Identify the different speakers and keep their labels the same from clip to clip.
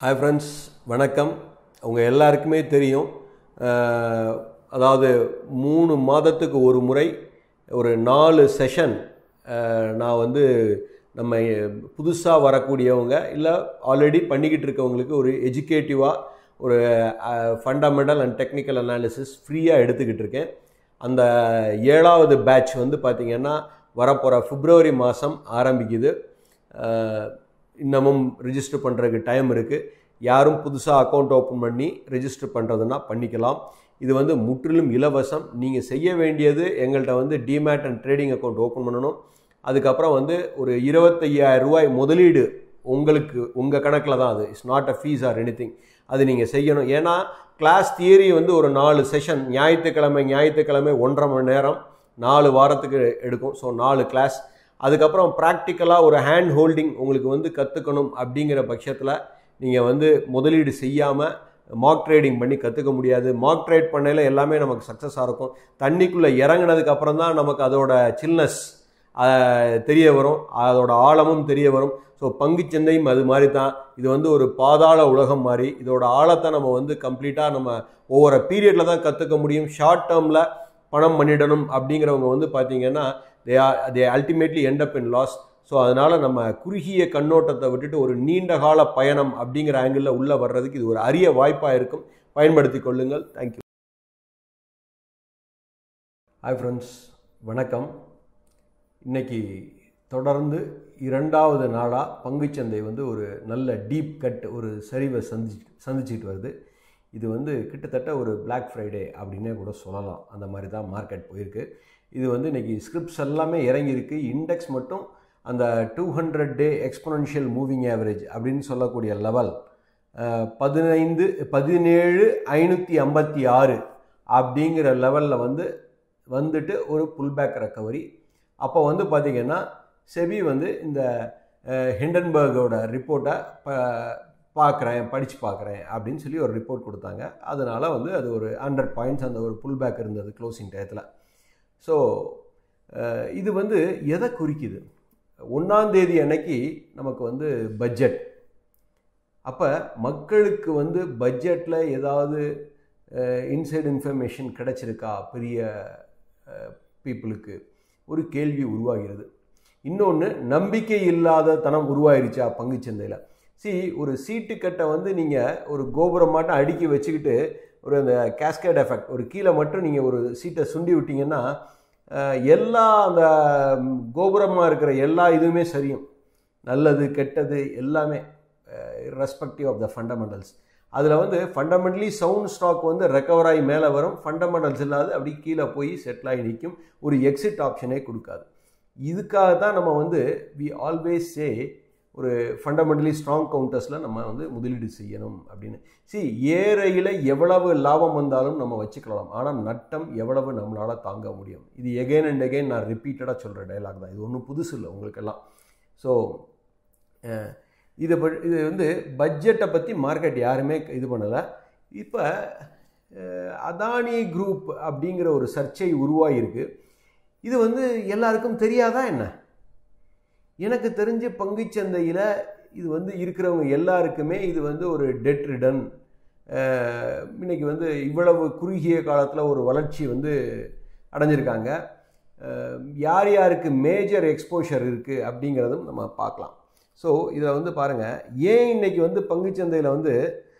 Speaker 1: hi friends வணக்கம் உங்கள் எல்லாருக்குமே தெரியும் அஹ், அதாவது மூணு மாதத்துக்கு ஒரு முறை ஒரு நாலு செஷன் நான் வந்து நம்ம புதுசாக வரக்கூடியவங்க இல்லை ஆல்ரெடி பண்ணிக்கிட்டு இருக்கவங்களுக்கு ஒரு எஜுகேட்டிவாக ஒரு ஃபண்டமெண்டல் அண்ட் டெக்னிக்கல் அனாலிசிஸ் ஃப்ரீயாக எடுத்துக்கிட்டு இருக்கேன் அந்த ஏழாவது பேட்ச் வந்து பார்த்திங்கன்னா வரப்போகிற பிப்ரவரி மாதம் ஆரம்பிக்குது அஹ், இன்னமும் ரிஜிஸ்டர் பண்ணுறதுக்கு டைம் இருக்குது யாரும் புதுசாக அக்கௌண்ட் ஓப்பன் பண்ணி ரெஜிஸ்டர் பண்ணுறதுன்னா பண்ணிக்கலாம் இது வந்து முற்றிலும் இலவசம் நீங்கள் செய்ய வேண்டியது எங்கள்கிட்ட வந்து demat and trading account open பண்ணணும் அதுக்கப்புறம் வந்து ஒரு இருபத்தையாயிரம் ரூபாய் முதலீடு உங்களுக்கு உங்கள் கணக்கில் தான் அது it's not a fees or any அது நீங்கள் செய்யணும் ஏன்னா கிளாஸ் தியரி வந்து ஒரு நாலு செஷன் ஞாயிற்றுக்கிழமை ஞாயிற்றுக்கிழமை ஒன்றரை மணி நேரம் நாலு வாரத்துக்கு எடுக்கும் ஸோ நாலு கிளாஸ் அதுக்கப்புறம் ப்ராக்டிக்கலாக ஒரு ஹேண்ட் ஹோல்டிங் உங்களுக்கு வந்து கற்றுக்கணும் அப்படிங்கிற பட்சத்தில் நீங்கள் வந்து முதலீடு செய்யாமல் மார்க் ட்ரேடிங் பண்ணி கற்றுக்க முடியாது மார்க் ட்ரேட் பண்ணையில் எல்லாமே நமக்கு சக்ஸஸாக இருக்கும் தண்ணிக்குள்ளே இறங்குனதுக்கு அப்புறம் தான் நமக்கு அதோட சில்னஸ் தெரிய வரும் அதோட ஆழமும் தெரிய வரும் ஸோ பங்குச்சந்தையும் அது மாதிரி தான் இது வந்து ஒரு பாதாள உலகம் மாதிரி இதோட ஆழத்தை நம்ம வந்து கம்ப்ளீட்டாக நம்ம ஒவ்வொரு பீரியடில் தான் கற்றுக்க முடியும் ஷார்ட் டேர்மில் பணம் பண்ணிடணும் அப்படிங்கிறவங்க வந்து பார்த்தீங்கன்னா they are they ultimately end up in loss so அதனால் நம்ம குறுகிய கண்ணோட்டத்தை விட்டுட்டு ஒரு நீண்ட கால பயணம் அப்படிங்கிற ஆங்கிளில் உள்ளே வர்றதுக்கு இது ஒரு அரிய வாய்ப்பாக இருக்கும் பயன்படுத்தி கொள்ளுங்கள் தேங்க்யூ ஹாய் ஃப்ரெண்ட்ஸ் வணக்கம் இன்னைக்கு தொடர்ந்து இரண்டாவது நாளாக பங்குச்சந்தை வந்து ஒரு நல்ல டீப் கட் ஒரு சரிவை சந்தி சந்திச்சிட்டு வருது இது வந்து கிட்டத்தட்ட ஒரு Black ஃப்ரைடே அப்படின்னே கூட சொல்லலாம் அந்த மாதிரி தான் மார்க்கெட் போயிருக்கு இது வந்து இன்னைக்கு ஸ்கிரிப்ட்ஸ் எல்லாமே இறங்கியிருக்கு இண்டெக்ஸ் மட்டும் அந்த two hundred day exponential moving average அப்படின்னு சொல்லக்கூடிய லெவல் பதினைந்து பதினேழு ஐநூற்றி ஐம்பத்தி ஆறு அப்படிங்கிற லெவலில் வந்து வந்துட்டு ஒரு புல்பேக் ரெக்கவரி அப்போ வந்து பார்த்திங்கன்னா செபி வந்து இந்த அஹ், ஹிண்டன்பர்கோட ரிப்போர்ட்டை ப பார்க்குறேன் படித்து பார்க்குறேன் அப்படின்னு சொல்லி ஒரு ரிப்போர்ட் கொடுத்தாங்க அதனால் வந்து அது ஒரு ஹண்ட்ரட் பாயிண்ட்ஸ் அந்த ஒரு புல்பேக் இருந்தது க்ளோசிங் டயத்தில் ஸோ இது வந்து எதை குறிக்குது ஒன்றாந்தேதி அன்னைக்கு நமக்கு வந்து பட்ஜெட் அப்போ மக்களுக்கு வந்து பட்ஜெட்டில் ஏதாவது இன்சைட் இன்ஃபர்மேஷன் கிடைச்சிருக்கா பெரிய பீப்புளுக்கு ஒரு கேள்வி உருவாகிறது இன்னொன்று நம்பிக்கை இல்லாத தனம் உருவாயிருச்சா பங்குச்சந்தையில் சி ஒரு சீட்டு கட்டை வந்து நீங்கள் ஒரு கோபுரம் மாட்டம் அடுக்கி வச்சுக்கிட்டு ஒரு அந்த கேஸ்கேட் எஃபெக்ட் ஒரு கீழே மட்டும் நீங்கள் ஒரு சீட்டை சுண்டி விட்டீங்கன்னா அஹ், எல்லா அந்த கோபுரமாக இருக்கிற எல்லா இதுவுமே சரியும் நல்லது கெட்டது எல்லாமே ரெஸ்பெக்டிவ் ஆஃப் த ஃபண்டமெண்டல்ஸ் அதில் வந்து ஃபண்டமெண்டலி சவுண்ட் ஸ்டாக் வந்து ரெக்கவர் ஆகி மேலே வரும் ஃபண்டமெண்டல்ஸ் இல்லாத அப்படி கீழே போய் செட்டில் ஆகி நிற்கும் ஒரு எக்ஸிட் ஆப்ஷனே கொடுக்காது இதுக்காக தான் நம்ம வந்து வி ஆல்வேஸ் சே ஒரு ஃபண்டமெண்டலி ஸ்ட்ராங் கவுண்டர்ஸில் நம்ம வந்து முதலீடு செய்யணும் அப்படின்னு சி ஏறையில் எவ்வளவு லாபம் வந்தாலும் நம்ம வச்சுக்கலாம் ஆனால் நட்டம் எவ்வளவு நம்மளால் தாங்க முடியும் இது எகைன் அண்ட் எகைன் நான் ரிப்பீட்டடாக சொல்கிற டைலாக் தான் இது ஒன்றும் புதுசு இல்லை உங்களுக்கெல்லாம் ஸோ இது ப- இது வந்து பட்ஜெட்டை பற்றி மார்க்கெட் யாருமே இது பண்ணலை இப்போ அதானி குரூப் அப்படிங்கிற ஒரு சர்ச்சை உருவாகியிருக்கு இது வந்து எல்லாருக்கும் தெரியாதா என்ன எனக்கு தெரிஞ்ச பங்குச்சந்தையில் இது வந்து இருக்கிறவங்க எல்லாருக்குமே இது வந்து ஒரு டெட் ரிடன் இன்னைக்கு வந்து இவ்வளவு குறுகிய காலத்தில் ஒரு வளர்ச்சி வந்து அடைஞ்சிருக்காங்க அஹ், யார் யாருக்கு மேஜர் எக்ஸ்போஷர் இருக்குது அப்படிங்கிறதும் நம்ம பார்க்கலாம் ஸோ இதில் வந்து பாருங்கள் ஏன் இன்னைக்கு வந்து பங்குச்சந்தையில் வந்து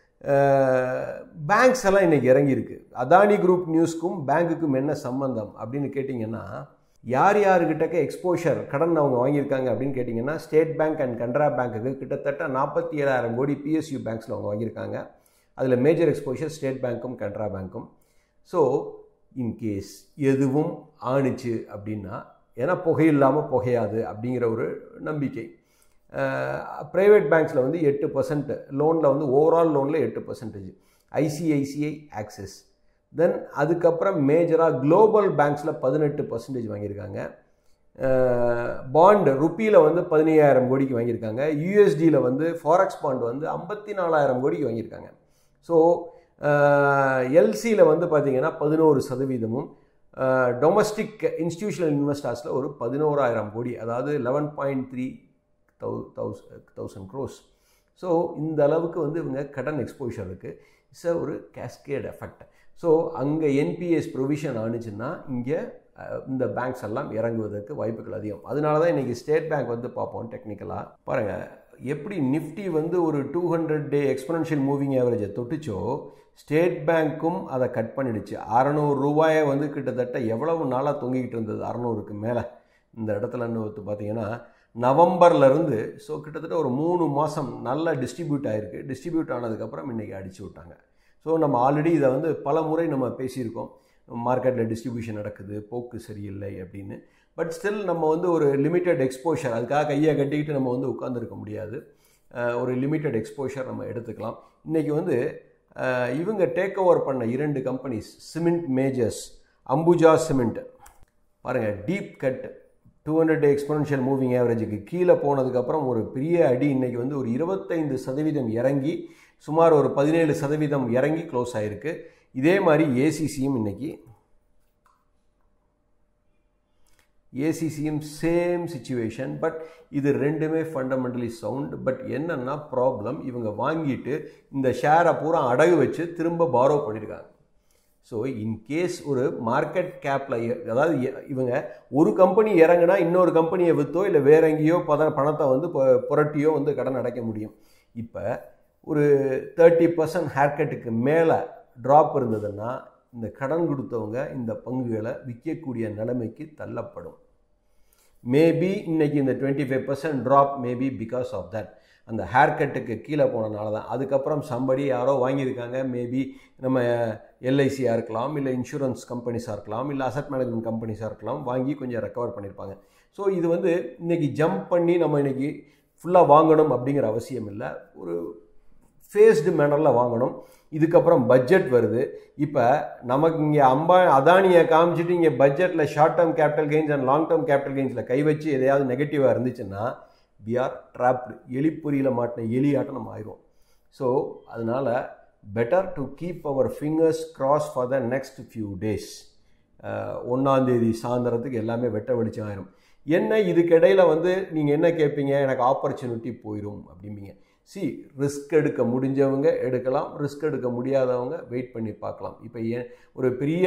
Speaker 1: பேங்க்ஸ் எல்லாம் இன்னைக்கு இறங்கியிருக்கு அதானி குரூப் நியூஸ்க்கும் பேங்க்குக்கும் என்ன சம்பந்தம் அப்படின்னு கேட்டிங்கன்னா யார் யாருக்கிட்டக்க எக்ஸ்போஷர் கடன் அவங்க வாங்கியிருக்காங்க அப்படின்னு கேட்டிங்கன்னா ஸ்டேட் பேங்க் அண்ட் கனரா பேங்க்குக்கு கிட்டத்தட்ட நாற்பத்தி ஏழாயிரம் கோடி பிஎஸ்யூ பேங்க்ஸில் அவங்க வாங்கியிருக்காங்க அதில் மேஜர் எக்ஸ்போஷர் ஸ்டேட் பேங்க்கும் கனரா பேங்க்கும் ஸோ இன்கேஸ் எதுவும் ஆணுச்சு அப்படின்னா ஏன்னா புகை இல்லாமல் புகையாது அப்படிங்கிற ஒரு நம்பிக்கை ப்ரைவேட் பேங்க்ஸில் வந்து எட்டு பர்சன்ட் லோனில் வந்து ஓவரால் லோனில் எட்டு பர்சன்டேஜ் ஐசிஐசிஐ ஆக்சிஸ் தென் அதுக்கப்புறம் மேஜராக குளோபல் பேங்க்ஸில் பதினெட்டு பர்சன்டேஜ் வாங்கியிருக்காங்க பாண்ட் ருப்பியில் வந்து பதினையாயிரம் கோடிக்கு வாங்கியிருக்காங்க யூஎஸ்டியில் வந்து ஃபாரெக்ஸ் பாண்ட் வந்து ஐம்பத்தி நாலாயிரம் கோடிக்கு வாங்கியிருக்காங்க ஸோ எல்சியில் வந்து பார்த்தீங்கன்னா பதினோரு சதவீதமும் டொமஸ்டிக் இன்ஸ்டிடியூஷனல் இன்வெஸ்டர்ஸில் ஒரு பதினோராயிரம் கோடி அதாவது eleven point three thou thous thousand crores so இந்த அளவுக்கு வந்து இவங்க கடன் எக்ஸ்போஷர் இருக்குது இட்ஸ் அ ஒரு கேஸ்கேட் எஃபெக்ட் ஸோ அங்கே என்பிஎஸ் ப்ரொவிஷன் ஆணுச்சுன்னா இங்கே இந்த பேங்க்ஸ் எல்லாம் இறங்குவதற்கு வாய்ப்புகள் அதிகம் அதனால தான் இன்றைக்கி ஸ்டேட் பேங்க் வந்து பார்ப்போம் டெக்னிக்கலாக பாருங்கள் எப்படி நிஃப்டி வந்து ஒரு two hundred day exponential moving ஆவரேஜை தொட்டுச்சோ ஸ்டேட் பேங்க்கும் அதை கட் பண்ணிடுச்சு அறநூறு ரூபாயை வந்து கிட்டத்தட்ட எவ்வளவு நாளாக தொங்கிக்கிட்டு இருந்தது அறநூறுக்கு மேலே இந்த இடத்துல வந்து பார்த்தீங்கன்னா நவம்பர்லேருந்து ஸோ கிட்டத்தட்ட ஒரு மூணு மாதம் நல்லா டிஸ்ட்ரிபியூட் ஆகிருக்கு டிஸ்ட்ரிபியூட் ஆனதுக்கப்புறம் இன்றைக்கி அடிச்சு விட்டாங்க ஸோ நம்ம ஆல்ரெடி இதை வந்து பல முறை நம்ம பேசியிருக்கோம் மார்க்கெட்டில் டிஸ்ட்ரிபியூஷன் நடக்குது போக்கு சரியில்லை அப்படின்னு பட் ஸ்டில் நம்ம வந்து ஒரு லிமிட்டட் எக்ஸ்போஷர் அதுக்காக கையை கட்டிக்கிட்டு நம்ம வந்து உட்காந்துருக்க முடியாது ஒரு லிமிட்டட் எக்ஸ்போஷர் நம்ம எடுத்துக்கலாம் இன்றைக்கி வந்து இவங்க டேக் ஓவர் பண்ண இரண்டு companies cement majors Ambuja cement பாருங்கள் deep cut two hundred day exponential moving ஆவரேஜுக்கு கீழே போனதுக்கப்புறம் ஒரு பெரிய அடி இன்றைக்கி வந்து ஒரு இருபத்தைந்து சதவீதம் இறங்கி சுமார் ஒரு பதினேழு சதவீதம் இறங்கி க்ளோஸ் ஆகிருக்கு இதே மாதிரி ஏசிசியும் இன்றைக்கி ஏசிசியும் சேம் சுச்சுவேஷன் பட் இது ரெண்டுமே ஃபண்டமெண்டலி சவுண்ட் பட் என்னென்னா ப்ராப்ளம் இவங்க வாங்கிட்டு இந்த ஷேரை பூரா அடகு வச்சு திரும்ப பாரோ பண்ணியிருக்காங்க ஸோ இன்கேஸ் ஒரு மார்க்கெட் கேப்பில் அதாவது இவங்க ஒரு கம்பெனி இறங்குனா இன்னொரு கம்பெனியை விற்றோ இல்லை வேற எங்கேயோ பத பணத்தை வந்து புரட்டியோ வந்து கடன் அடைக்க முடியும் இப்போ ஒரு தேர்ட்டி பர்சன்ட் ஹேர்கட்டுக்கு மேலே ட்ராப் இருந்ததுன்னா இந்த கடன் கொடுத்தவங்க இந்த பங்குகளை விற்கக்கூடிய நிலைமைக்கு தள்ளப்படும் மேபி இன்னைக்கு இந்த twenty five percent drop maybe because of that அந்த ஹேர் கட்டுக்கு கீழே போனனால தான் அதுக்கப்புறம் சம்படி யாரோ வாங்கியிருக்காங்க மேபி நம்ம எல்ஐசியாக இருக்கலாம் இல்லை இன்சூரன்ஸ் கம்பெனிஸாக இருக்கலாம் இல்லை அசட் மேனேஜ்மெண்ட் கம்பெனிஸாக இருக்கலாம் வாங்கி கொஞ்சம் ரெக்கவர் பண்ணியிருப்பாங்க ஸோ இது வந்து இன்றைக்கி ஜம்ப் பண்ணி நம்ம இன்றைக்கி ஃபுல்லாக வாங்கணும் அப்படிங்கிற அவசியம் இல்லை ஒரு ஃபேஸ்டு மேனரில் வாங்கணும் இதுக்கப்புறம் பட்ஜெட் வருது இப்போ நமக்கு இங்கே அம்பா அதானியை காமிச்சிட்டு இங்கே பட்ஜெட்டில் short term capital gains and long term capital கெயின்ஸில் கை வச்சு எதையாவது நெகட்டிவாக இருந்துச்சுன்னா வி ஆர் ட்ராப்டு எலிப்பொறியில் மாட்டின எலியாட்டம் நம்ம ஆயிடுவோம் ஸோ அதனால் better to keep our fingers cross for the next few days ஒன்றாந்தேதி சாயந்தரத்துக்கு எல்லாமே வெட்ட வெளிச்சம் ஆயிரும் என்ன இதுக்கிடையில் வந்து நீங்கள் என்ன கேட்பீங்க எனக்கு ஆப்பர்ச்சுனிட்டி போயிடும் அப்படிம்பீங்க சி ரிஸ்க் எடுக்க முடிஞ்சவங்க எடுக்கலாம் ரிஸ்க் எடுக்க முடியாதவங்க வெயிட் பண்ணி பார்க்கலாம் இப்போ ஏன் ஒரு பெரிய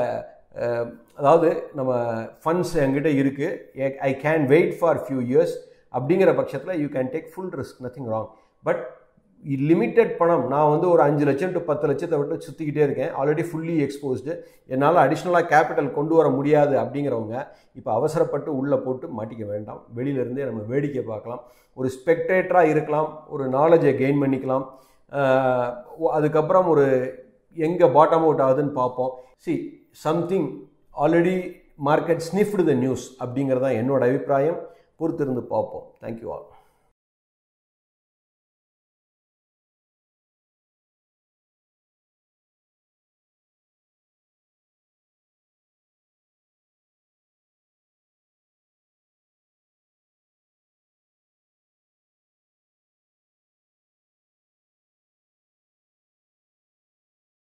Speaker 1: அதாவது நம்ம ஃபண்ட்ஸ் என்கிட்ட இருக்குது I can wait for few years அப்படிங்கிற பட்சத்தில் you can take full risk nothing wrong but limited பணம் நான் வந்து ஒரு அஞ்சு லட்சம் டு பத்து லட்சத்தை விட்டு சுற்றிக்கிட்டே இருக்கேன் ஆல்ரெடி ஃபுல்லி எக்ஸ்போஸ்டு என்னால் அடிஷ்னலாக கேபிட்டல் கொண்டு வர முடியாது அப்படிங்கிறவங்க இப்போ அவசரப்பட்டு உள்ளே போட்டு மாட்டிக்க வேண்டாம் வெளியிலேருந்தே நம்ம வேடிக்கை பார்க்கலாம் ஒரு ஸ்பெக்டேட்டராக இருக்கலாம் ஒரு நாலேஜை கெயின் பண்ணிக்கலாம் அதுக்கப்புறம் ஒரு எங்கே பாட்டம் அவுட் ஆகுதுன்னு பார்ப்போம் see something already market sniffed the news அப்படிங்கிறது தான் என்னோட அபிப்பிராயம் பொறுத்திருந்து பார்ப்போம் தேங்க்யூ ஆல்